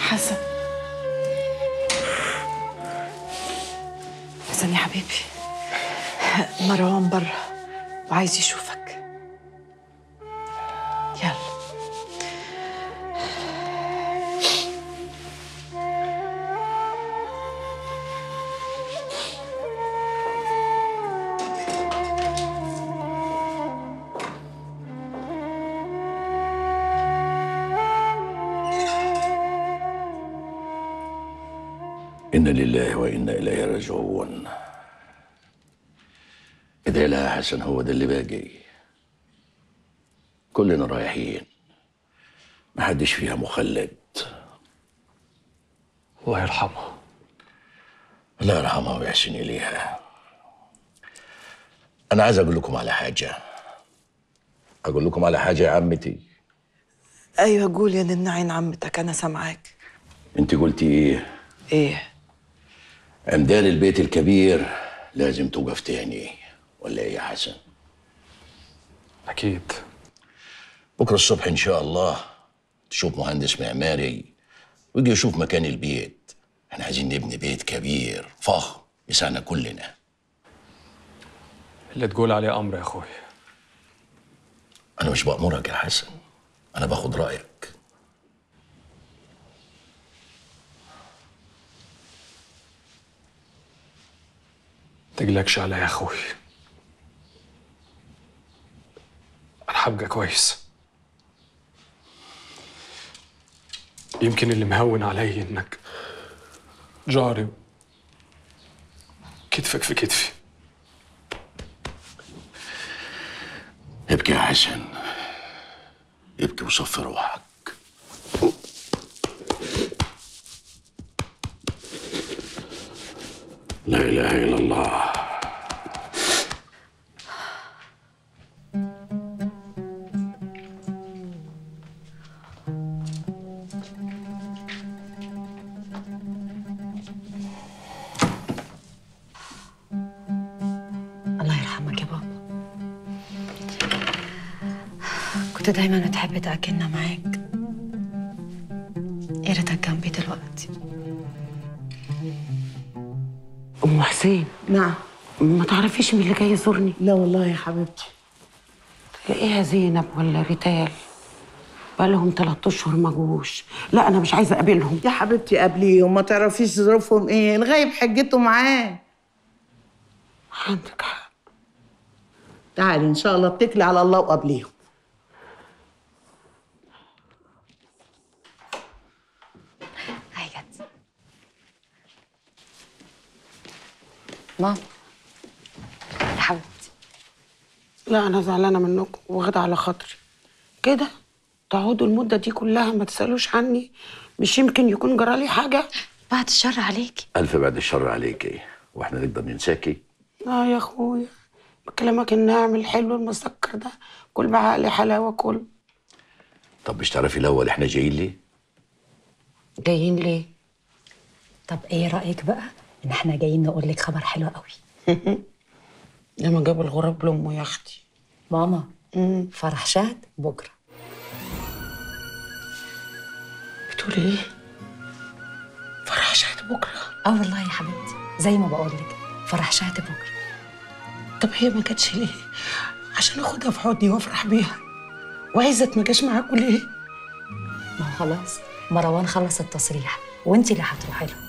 حسن حسن يا حبيبي مروان برا وعايز يشوفك يلا إنا لله وإنا إليه راجعون إذا لها حسن هو ده اللي باقي كلنا رايحين ما حدش فيها مخلد الله يرحمها الله يرحمها ويحسن إليها أنا عايز أقول لكم على حاجة أقول لكم على حاجة يا عمتي ايوه قول يا نن عين عمتك انا سامعاك أنت قلتي إيه ايه عمدان البيت الكبير لازم توقف تاني ولا إيه يا حسن أكيد بكرة الصبح إن شاء الله تشوف مهندس معماري ويجي يشوف مكان البيت احنا عايزين نبني بيت كبير فخم يسعنا كلنا اللي تقول عليه أمر يا أخوي أنا مش بأمرك يا حسن أنا باخد رأيك تقلقش عليا يا أخوي أنا هبقى كويس يمكن اللي مهون علي إنك جاري كتفك في كتفي ابكي يا حسن ابكي وصفي روحك لا إله إلا الله الله يرحمك يا بابا كنت دايما بتحب تاكلنا معاك يا ريتك جنبي دلوقتي ام حسين نعم ما تعرفيش مين اللي جاي يزورني لا والله يا حبيبتي تلاقيها زينب ولا ريتال بقالهم ثلاث اشهر ما جوش لا انا مش عايزه اقابلهم يا حبيبتي قبليهم ما تعرفيش ظروفهم ايه الغايب حجته معاه عندك حق تعالي ان شاء الله اتكلي على الله وقبليهم هاي جت ماما يا حبيبتي لا انا زعلانه منكم واخده على خاطري كده تقعدوا المده دي كلها ما تسالوش عني مش يمكن يكون جرالي حاجه بعد الشر عليكي ألف بعد الشر عليكي وإحنا نقدر ننساكي اه يا اخويا بكلمك الناعم الحلو المسكر ده كل بعقل حلاوه كل طب مش تعرفي الأول إحنا جايين ليه؟ جايين ليه طب ايه رايك بقى ان احنا جايين نقول لك خبر حلو قوي لما جاب الغراب لامه يا اختي ماما فرح شهد بكره بتقولي ايه فرح شهد بكره اه والله يا حبيبتي زي ما بقول لك فرح شهد بكره طب هي ما جاتش ليه عشان اخدها في حضني وافرح بيها وعزت ما جاش معاكوا ليه ما هو خلاص مروان خلص التصريح وانت اللي هتروحي له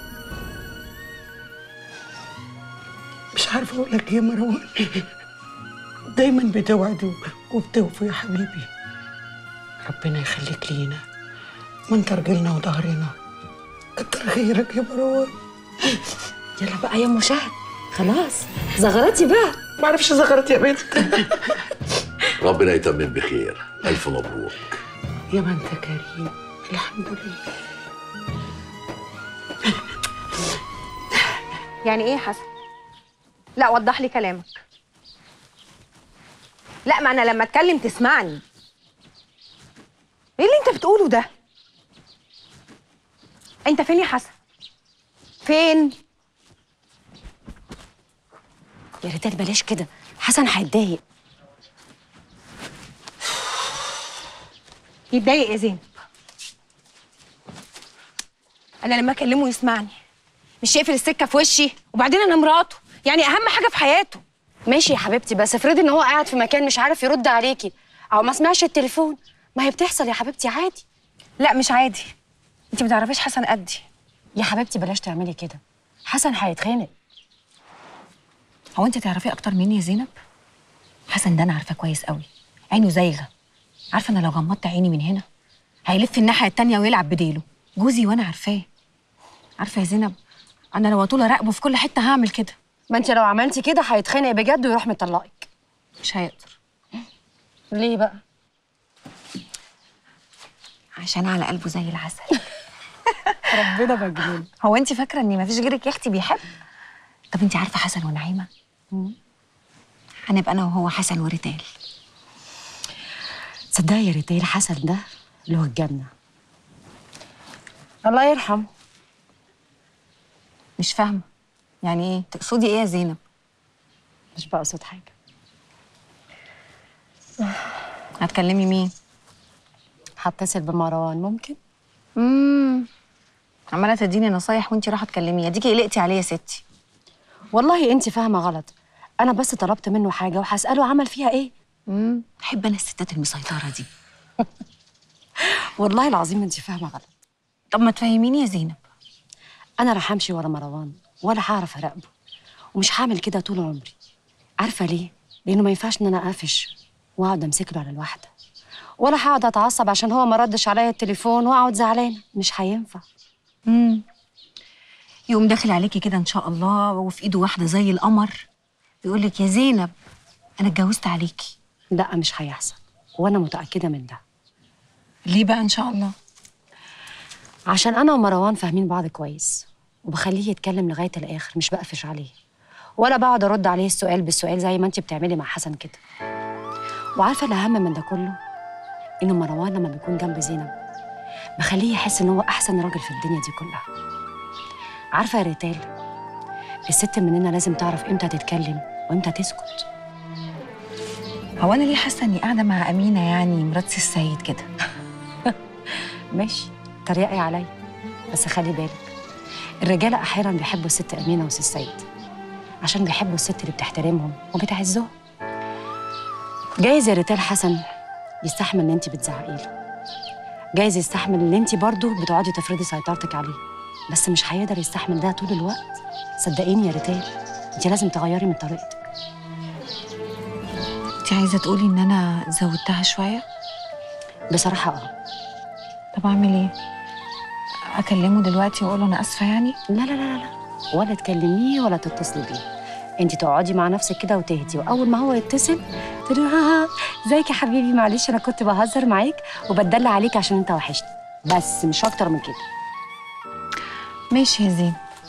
مش عارفه اقول لك ايه يا مروان دايما بتوعد وبتوفي يا حبيبي ربنا يخليك لينا ما انت رجلنا وظهرنا كتر خيرك يا مروان يلا بقى يا مشاهد خلاص زغرتي بقى ما اعرفش زغرت يا بنت ربنا يتمم بخير ألف مبروك يا ما انت كريم الحمد لله يعني ايه يا حسن لا وضح لي كلامك لا ما انا لما اتكلم تسمعني ايه اللي انت بتقوله ده انت فين يا حسن فين يا ريتال بلاش كده حسن هيتضايق يتضايق يا زينب انا لما اكلمه يسمعني مش يقفل السكه في وشي وبعدين انا مراته يعني اهم حاجه في حياته ماشي يا حبيبتي بس افرضي ان هو قاعد في مكان مش عارف يرد عليكي او ما سمعش التليفون ما هي بتحصل يا حبيبتي عادي لا مش عادي انت ما تعرفيش حسن قدي يا حبيبتي بلاش تعملي كده حسن هيتخانق هو انت تعرفيه اكتر مني يا زينب حسن ده انا عارفاه كويس قوي عينه زايغه عارفه انا لو غمضت عيني من هنا هيلف الناحيه التانية ويلعب بديله جوزي وانا عارفاه عارفه يا زينب انا لو طول اراقبه في كل حته هعمل كده ما انت لو عملتي كده هيتخانق بجد ويروح مطلقك مش هيقدر ليه بقى عشان على قلبه زي العسل ربنا مجنون هو انت فاكره ان مفيش غيرك يا اختي بيحب طب انت عارفه حسن ونعيمه هنبقى انا وهو حسن وريتال تصدقي يا ريتيل حسن ده له الجنه الله يرحم مش فاهمه يعني ايه تقصدي ايه يا زينب مش بقصد حاجه هتكلمي مين هتصل بمروان ممكن امم عماله تديني نصايح وانت رايحه تكلميه اديكي قلقتي عليه يا ستي والله انت فاهمه غلط انا بس طلبت منه حاجه وهساله عمل فيها ايه امم احب انا الستات المسيطره دي والله العظيم انت فاهمه غلط طب ما تفهميني يا زينب انا لا همشي ورا مروان ولا هعرف اراقبه ومش هعمل كده طول عمري عارفه ليه لانه ما ينفعش ان انا اقفش واقعد امسك له على الواحده ولا هقعد اتعصب عشان هو ما ردش عليا التليفون واقعد زعلانه مش هينفع امم يقوم داخل عليكي كده ان شاء الله وفي ايده واحده زي القمر يقول لك يا زينب انا اتجوزت عليكي لا مش هيحصل وانا متاكده من ده ليه بقى ان شاء الله عشان انا ومروان فاهمين بعض كويس وبخليه يتكلم لغايه الاخر مش بقفش عليه ولا بقعد ارد عليه السؤال بالسؤال زي ما انت بتعملي مع حسن كده وعارفه الاهم من ده كله ان مروان لما بيكون جنب زينب بخليه يحس ان هو احسن راجل في الدنيا دي كلها عارفه يا ريتال الست مننا لازم تعرف امتى تتكلم وامتى تسكت هو انا ليه حاسه اني قاعده مع امينه يعني مرات سي السيد كده ماشي تريقي عليا بس خلي بالك الرجاله احيانا بيحبوا الست امينه وسي السيد عشان بيحبوا الست اللي بتحترمهم وبتعزهم جايز يا ريتال حسن يستحمل ان انت بتزعقي له جايز يستحمل ان انت برضه بتقعدي تفرضي سيطرتك عليه بس مش هيقدر يستحمل ده طول الوقت صدقيني يا ريتال انت لازم تغيري من طريقتك انت عايزه تقولي ان انا زودتها شويه بصراحه اه طب اعمل ايه اكلمه دلوقتي واقول له انا اسفه يعني لا لا لا لا ولا تكلميه ولا تتصلي بيه انت تقعدي مع نفسك كده وتهدي واول ما هو يتصل تقولي له ها ها ازيك يا حبيبي معلش انا كنت بهزر معاك وبتدلع عليك عشان انت وحشني بس مش اكتر من كده ماشي يا زين